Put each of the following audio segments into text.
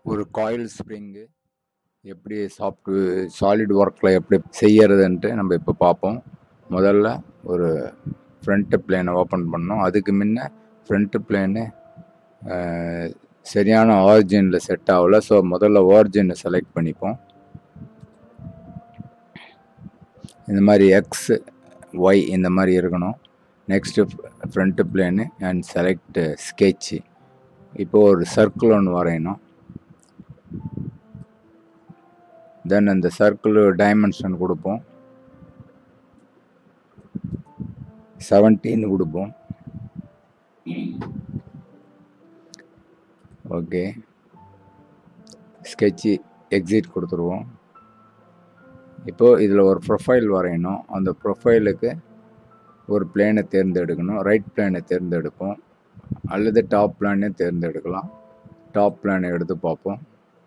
ஒரு coil spring எப்படி soft solid ஒர்க்கில் எப்படி செய்யறதுன்ட்டு நம்ம இப்போ பார்ப்போம் முதல்ல ஒரு ஃப்ரண்ட்டு பிளேனை ஓப்பன் பண்ணோம் அதுக்கு முன்ன ஃப்ரண்ட்டு பிளேனு சரியான ஆரிஜினில் செட் ஆகல ஸோ முதல்ல ஆரிஜினை செலக்ட் பண்ணிப்போம் இந்த மாதிரி எக்ஸ் ஒய் இந்த மாதிரி இருக்கணும் next front plane and select sketch இப்போ ஒரு சர்க்கிள் ஒன்று வரையணும் தென் அந்த சர்க்கிள் டைமென்ஷன் கொடுப்போம் செவன்டீன் கொடுப்போம் ஓகே ஸ்கெட்சு எக்ஸிட் கொடுத்துருவோம் இப்போது இதில் ஒரு ப்ரொஃபைல் வரையணும் அந்த ப்ரொஃபைலுக்கு ஒரு பிளேனை தேர்ந்தெடுக்கணும் ரைட் பிளேனை தேர்ந்தெடுப்போம் அல்லது டாப் பிளானே தேர்ந்தெடுக்கலாம் டாப் பிளானை எடுத்து பார்ப்போம்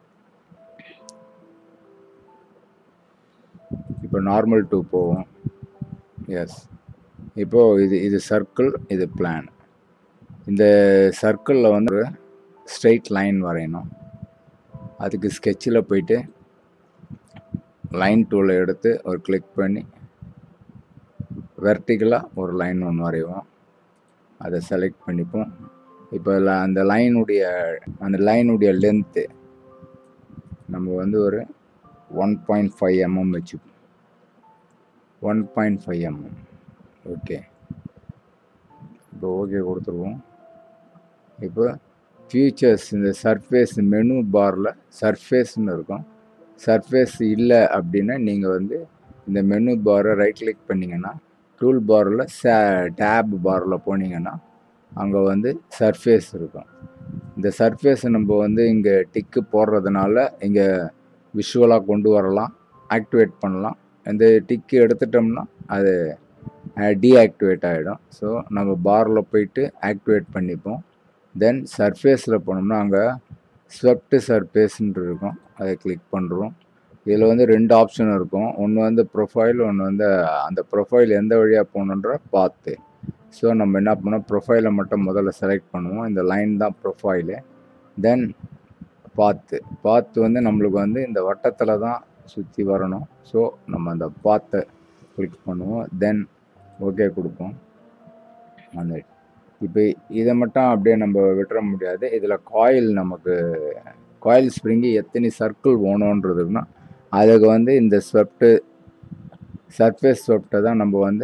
இப்போ நார்மல் டூ போவோம் எஸ் இப்போது இது இது சர்க்கிள் இது பிளான் இந்த சர்க்கிளில் வந்து ஸ்ட்ரெயிட் லைன் வரையணும் அதுக்கு ஸ்கெட்சில் போயிட்டு லைன் டூவில் எடுத்து ஒரு கிளிக் பண்ணி வெர்டிக்கலாக ஒரு லைன் ஒன்று வரைவோம் அதை செலக்ட் பண்ணிப்போம் இப்போ அந்த லைனுடைய அந்த லைனுடைய லென்த்து நம்ம வந்து ஒரு ஒன் பாயிண்ட் ஃபைவ் எம்எம் வச்சுப்போம் one point five mm okay இப்போ ஓகே கொடுத்துருவோம் இப்போ ஃபியூச்சர்ஸ் இந்த சர்ஃபேஸ் மெனு பாரில் சர்ஃபேஸ்னு இருக்கும் சர்ஃபேஸ் இல்லை அப்படின்னா நீங்கள் வந்து இந்த மெனு பாரை ரைட் கிளிக் பண்ணிங்கன்னா டூல் பாரில் சே டேப் பாரில் போனீங்கன்னா அங்கே வந்து சர்ஃபேஸ் இருக்கும் இந்த சர்ஃபேஸை நம்ம வந்து இங்கே டிக்கு போடுறதுனால இங்கே விஷுவலாக கொண்டு வரலாம் ஆக்டிவேட் பண்ணலாம் இந்த டிக்கு எடுத்துட்டோம்னா அது டீஆக்டிவேட் ஆகிடும் ஸோ நம்ம பாரில் போயிட்டு ஆக்டிவேட் பண்ணிப்போம் தென் சர்ஃபேஸில் போனோம்னா அங்கே ஸ்வெப்டு சர்ஃபேஸ்ன்னு இருக்கும் அதை கிளிக் பண்ணுறோம் இதில் வந்து ரெண்டு ஆப்ஷன் இருக்கும் ஒன்று வந்து ப்ரொஃபைல் ஒன்று வந்து அந்த ப்ரொஃபைல் எந்த வழியாக போகணுன்ற பார்த்து ஸோ நம்ம என்ன பண்ணோம் ப்ரொஃபைலை மட்டும் முதல்ல செலக்ட் பண்ணுவோம் இந்த லைன் தான் ப்ரொஃபைலு தென் பாத்து பாத்து வந்து நம்மளுக்கு வந்து இந்த வட்டத்தில் தான் சுற்றி வரணும் ஸோ நம்ம அந்த பாத்தை கிளிக் பண்ணுவோம் தென் ஓகே கொடுப்போம் அந்த இப்போ இதை மட்டும் அப்படியே நம்ம விட்டுற முடியாது இதில் காயில் நமக்கு காயில் ஸ்ப்ரிங்கு எத்தனை சர்க்கிள் வேணுன்றதுக்குன்னா அதுக்கு வந்து இந்த ஸ்வெப்டு சர்ஃபேஸ் ஸ்வெப்டை தான் நம்ம வந்து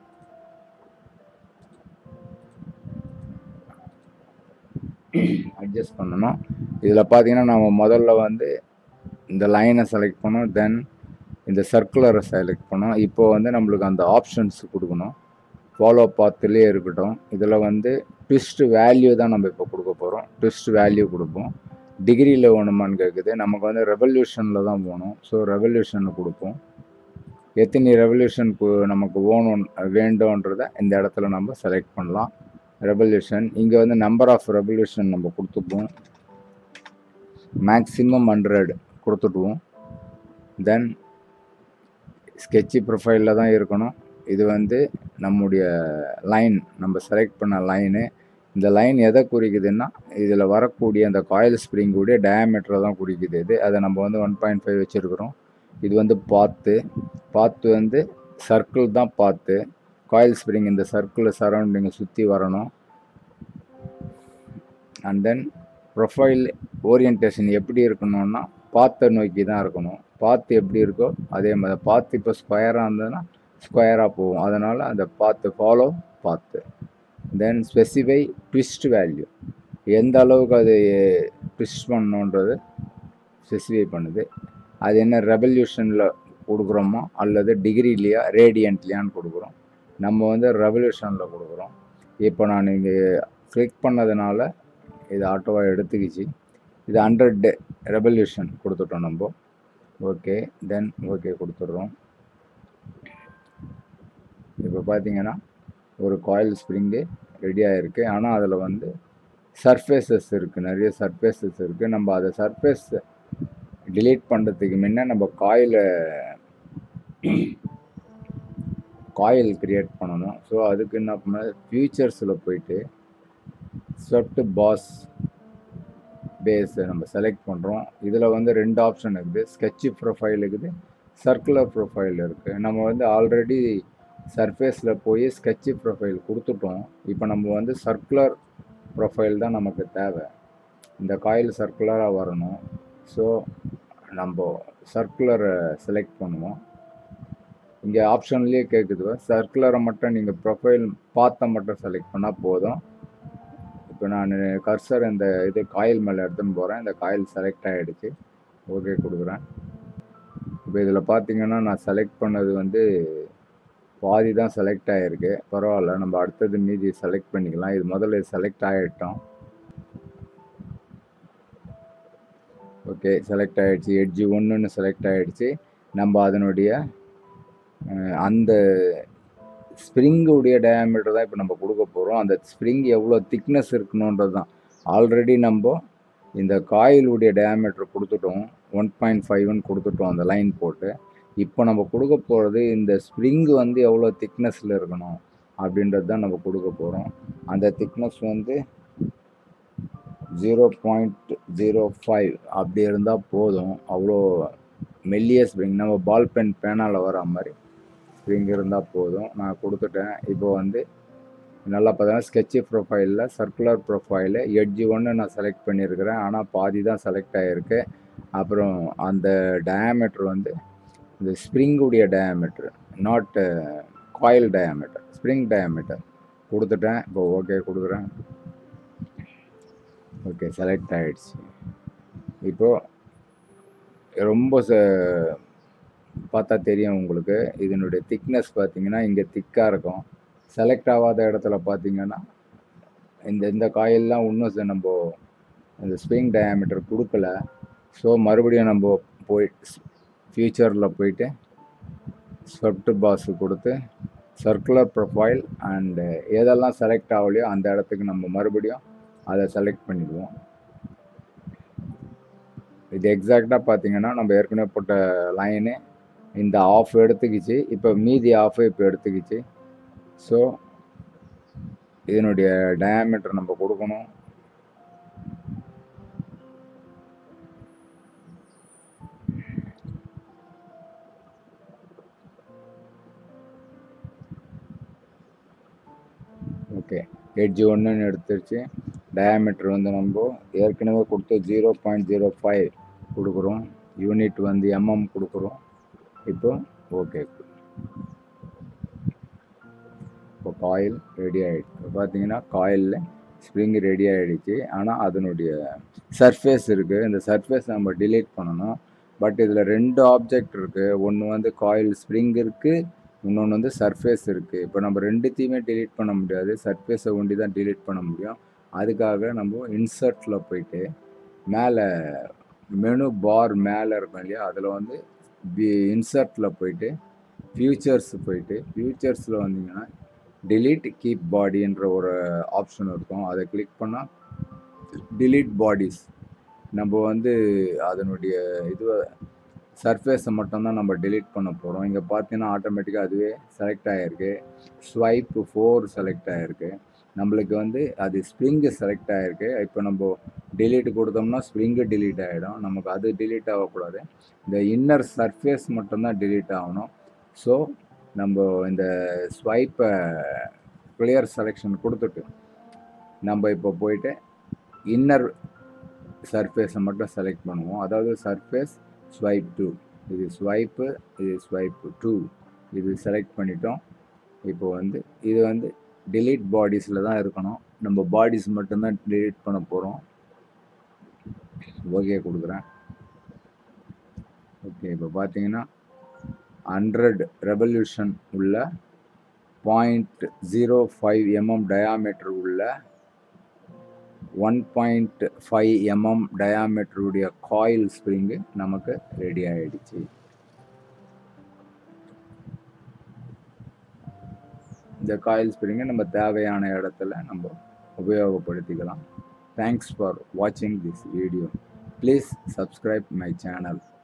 அட்ஜஸ்ட் பண்ணணும் இதில் பார்த்தீங்கன்னா நம்ம முதல்ல வந்து இந்த லைனை செலக்ட் பண்ணோம் தென் இந்த சர்க்குலரை செலக்ட் பண்ணோம் இப்போது வந்து நம்மளுக்கு அந்த ஆப்ஷன்ஸ் கொடுக்கணும் ஃபாலோ பாத்துலேயே இருக்கட்டும் இதில் வந்து ட்விஸ்ட் வேல்யூ தான் நம்ம இப்போ கொடுக்க போகிறோம் ட்விஸ்ட் வேல்யூ கொடுப்போம் டிகிரியில் வேணுமான்னு கேட்குது நமக்கு வந்து ரெவல்யூஷனில் தான் போகணும் ஸோ ரெவல்யூஷனில் கொடுப்போம் எத்தனை ரெவல்யூஷன் நமக்கு வேணும் வேண்டும்ன்றதை இந்த இடத்துல நம்ம செலக்ட் பண்ணலாம் ரெவல்யூஷன் இங்கே வந்து நம்பர் ஆஃப் ரெவல்யூஷன் நம்ம கொடுத்துப்போம் மேக்ஸிமம் ஹண்ட்ரட் கொடுத்துடுவோம் தென் ஸ்கெட்சு ப்ரொஃபைலில் தான் இருக்கணும் இது வந்து நம்முடைய லைன் நம்ம செலக்ட் பண்ண லைனு இந்த லைன் எதை குறிக்குதுன்னா இதில் வரக்கூடிய அந்த காயில் ஸ்ப்ரிங்குடைய டயாமீட்டரை தான் குறிக்குது இது அதை நம்ம வந்து ஒன் பாயிண்ட் ஃபைவ் வச்சுருக்குறோம் இது வந்து பாத்து பாத்து வந்து சர்க்கிள் தான் பாத்து காயில் ஸ்ப்ரிங் இந்த சர்க்கிள் சரௌண்டிங்கை சுற்றி வரணும் அண்ட் தென் ப்ரொஃபைல் ஓரியன்டேஷன் எப்படி இருக்கணும்னா பாத்தை நோக்கி தான் இருக்கணும் பாத்து எப்படி இருக்கோ அதே மாதிரி பாத்து இப்போ ஸ்கொயராக இருந்ததுன்னா ஸ்கொயராக போகும் அதனால் அந்த பாத்து ஃபாலோ பாத்து தென் ஸ்பெசிஃபை ட்விஸ்ட் வேல்யூ எந்த அளவுக்கு அது ட்விஸ்ட் பண்ணணுன்றது ஸ்பெசிஃபை பண்ணுது அது என்ன ரெவல்யூஷனில் கொடுக்குறோமோ அல்லது டிகிரிலையா ரேடியன்ட்லையான்னு கொடுக்குறோம் நம்ம வந்து ரெவல்யூஷனில் கொடுக்குறோம் இப்போ நான் இங்கே கிளிக் பண்ணதுனால இது ஆட்டோவாக எடுத்துக்கிச்சு இது ஹண்ட்ரட் ரெவல்யூஷன் கொடுத்துட்டோம் நம்ம ஓகே தென் ஓகே கொடுத்துட்றோம் இப்போ பார்த்தீங்கன்னா ஒரு காயில் ஸ்ப்ரிங்கு ரெடி ஆகிருக்கு ஆனால் அதில் வந்து சர்ஃபேசஸ் இருக்குது நிறைய சர்ஃபேசஸ் இருக்குது நம்ம அதை சர்ஃபேஸ் டிலீட் பண்ணுறதுக்கு முன்னே நம்ம காயிலை காயில் கிரியேட் பண்ணணும் ஸோ அதுக்கு என்ன பண்ண ஃபியூச்சர்ஸில் போயிட்டு ஸ்வெப்ட் பாஸ் பேஸ் நம்ம செலக்ட் பண்ணுறோம் இதில் வந்து ரெண்டு ஆப்ஷன் இருக்குது ஸ்கெட்சு ப்ரொஃபைல் இருக்குது சர்க்குலர் ப்ரொஃபைல் இருக்குது நம்ம வந்து ஆல்ரெடி சர்ஃபேஸில் போய் ஸ்கெட்சு ப்ரொஃபைல் கொடுத்துட்டோம் இப்போ நம்ம வந்து சர்க்குலர் ப்ரொஃபைல் தான் நமக்கு தேவை இந்த காயில் சர்க்குலராக வரணும் ஸோ நம்ம சர்க்குலரை செலக்ட் பண்ணுவோம் இங்கே ஆப்ஷன்லேயே கேட்குது சர்க்குலரை மட்டும் நீங்கள் ப்ரொஃபைல் பார்த்த மட்டும் செலக்ட் பண்ணால் போதும் இப்போ நான் கர்சர் இந்த இது காயில் மேலே எடுத்துன்னு போகிறேன் இந்த காயில் செலக்ட் ஆகிடுச்சு ஓகே கொடுக்குறேன் இப்போ இதில் பார்த்தீங்கன்னா நான் செலக்ட் பண்ணது வந்து பாதி தான் செலக்ட் ஆகிருக்கு பரவாயில்ல நம்ம அடுத்தது மீதி செலக்ட் பண்ணிக்கலாம் இது முதல்ல செலக்ட் ஆகிட்டோம் ஓகே செலக்ட் ஆகிடுச்சு எட்ஜி ஒன்றுன்னு செலக்ட் ஆகிடுச்சு நம்ம அதனுடைய அந்த ஸ்ப்ரிங்குடைய டயாமீட்டர் தான் இப்போ நம்ம கொடுக்க போகிறோம் அந்த ஸ்ப்ரிங் எவ்வளோ திக்னஸ் இருக்கணுன்றது தான் ஆல்ரெடி நம்ம இந்த காயிலுடைய டயாமீட்டர் கொடுத்துட்டோம் ஒன் பாயிண்ட் ஃபைவ்னு கொடுத்துட்டோம் அந்த லைன் போட்டு இப்போ நம்ம கொடுக்க போகிறது இந்த ஸ்ப்ரிங் வந்து எவ்வளோ திக்னஸில் இருக்கணும் அப்படின்றது தான் நம்ம கொடுக்க போகிறோம் அந்த திக்னஸ் வந்து ஜீரோ பாயிண்ட் ஜீரோ ஃபைவ் அப்படி இருந்தால் போதும் அவ்வளோ மெல்லிய ஸ்ப்ரிங் நம்ம பால் பென் பேனால் வர மாதிரி ஸ்ப்ரிங் இருந்தால் போதும் நான் கொடுத்துட்டேன் இப்போ வந்து நல்லா பார்த்தீங்கன்னா ஸ்கெட்சு ப்ரொஃபைலில் சர்க்குலர் ப்ரொஃபைலு எட்ஜி ஒன்று நான் செலக்ட் பண்ணியிருக்கிறேன் ஆனால் பாதி தான் செலக்ட் ஆகிருக்கு அப்புறம் அந்த டயாமீட்டர் வந்து இந்த ஸ்ப்ரிங்குடைய diameter not coil diameter spring diameter கொடுத்துட்டேன் இப்போ ஓகே கொடுக்குறேன் ஓகே செலக்ட் ஆகிடுச்சு இப்போது ரொம்ப ச பார்த்தா தெரியும் உங்களுக்கு இதனுடைய திக்னஸ் பார்த்தீங்கன்னா இங்கே திக்காக இருக்கும் செலக்ட் ஆகாத இடத்துல பார்த்தீங்கன்னா இந்த இந்த காயிலெலாம் இன்னும் நம்ம இந்த ஸ்ப்ரிங் டயாமீட்டர் கொடுக்கல ஸோ மறுபடியும் நம்ம போய் ஃப்யூச்சரில் போயிட்டு ஸ்வெப்ட் பாஸ் கொடுத்து சர்க்குலர் ப்ரொஃபைல் அண்டு எதெல்லாம் செலக்ட் ஆகலையோ அந்த இடத்துக்கு நம்ம மறுபடியும் அதை செலக்ட் பண்ணிடுவோம் இது எக்ஸாக்டாக பார்த்தீங்கன்னா நம்ம ஏற்கனவே போட்ட லைனு இந்த ஆஃப் எடுத்துக்கிச்சு இப்போ மீதி ஆஃப் இப்போ எடுத்துக்கிச்சு ஸோ இதனுடைய டயாமீட்டர் நம்ம கொடுக்கணும் ஓகே எட்ஜ் ஒன்றுன்னு எடுத்துருச்சு டயாமீட்டர் வந்து நம்ம ஏற்கனவே கொடுத்து ஜீரோ பாயிண்ட் ஜீரோ ஃபைவ் கொடுக்குறோம் யூனிட் வந்து எம்எம் கொடுக்குறோம் இப்போ ஓகே இப்போ காயில் ரெடி ஆகிடுச்சு இப்போ பார்த்தீங்கன்னா காயிலில் ஸ்ப்ரிங் ரெடி ஆகிடுச்சு ஆனால் அதனுடைய சர்ஃபேஸ் இருக்குது இந்த சர்ஃபேஸ் நம்ம டிலீட் பண்ணணும் பட் இதில் ரெண்டு ஆப்ஜெக்ட் இருக்குது ஒன்று வந்து காயில் ஸ்ப்ரிங் இருக்குது இன்னொன்று வந்து சர்ஃபேஸ் இருக்குது இப்போ நம்ம ரெண்டுத்தையுமே டிலீட் பண்ண முடியாது சர்ஃபேஸை ஒண்டி தான் டிலீட் பண்ண முடியும் அதுக்காக நம்ம இன்சர்ட்டில் போயிட்டு மேலே மெனு பார் மேலே இருக்கும் இல்லையா அதில் வந்து இன்சர்ட்டில் போயிட்டு ஃபியூச்சர்ஸ் போயிட்டு ஃபியூச்சர்ஸில் வந்தீங்கன்னா டிலீட் கீப் பாடின்ற ஒரு ஆப்ஷன் இருக்கும் அதை கிளிக் பண்ணால் டிலீட் பாடிஸ் நம்ம வந்து அதனுடைய இதுவை சர்ஃபேஸை மட்டும்தான் நம்ம டிலீட் பண்ண போகிறோம் இங்கே பார்த்தீங்கன்னா ஆட்டோமேட்டிக்காக அதுவே செலக்ட் ஆகிருக்கு ஸ்வைப்பு ஃபோர் செலக்ட் ஆகிருக்கு நம்மளுக்கு வந்து அது ஸ்ப்ரிங்கு செலக்ட் ஆகிருக்கு இப்போ நம்ம டிலீட் கொடுத்தோம்னா ஸ்ப்ரிங்கு டிலீட் ஆகிடும் நமக்கு அது டிலீட் ஆகக்கூடாது இந்த இன்னர் சர்ஃபேஸ் மட்டும்தான் டிலீட் ஆகணும் ஸோ நம்ம இந்த ஸ்வைப்பை கிளியர் செலெக்ஷன் கொடுத்துட்டு நம்ம இப்போ போயிட்டு இன்னர் சர்ஃபேஸை மட்டும் செலக்ட் பண்ணுவோம் அதாவது சர்ஃபேஸ் ஸ்வைப் டூ இது ஸ்வைப்பு இது ஸ்வைப்பு டூ இது செலக்ட் பண்ணிட்டோம் இப்போ வந்து இது வந்து டிலீட் பாடிஸில் தான் இருக்கணும் நம்ம பாடிஸ் மட்டும்தான் டிலீட் பண்ண போகிறோம் ஓகே கொடுக்குறேன் ஓகே இப்போ பார்த்தீங்கன்னா ஹண்ட்ரட் ரெவல்யூஷன் உள்ள point zero five mm diameter உள்ள ஒன் பாயிண்ட் ஃபைவ் எம்எம் டயாமீட்டருடைய காயில் ஸ்ப்ரிங்கு நமக்கு ரெடி ஆகிடுச்சு இந்த காயில் ஸ்ப்ரிங்கை நம்ம தேவையான இடத்துல நம்ம உபயோகப்படுத்திக்கலாம் தேங்க்ஸ் ஃபார் வாட்சிங் this video please subscribe my channel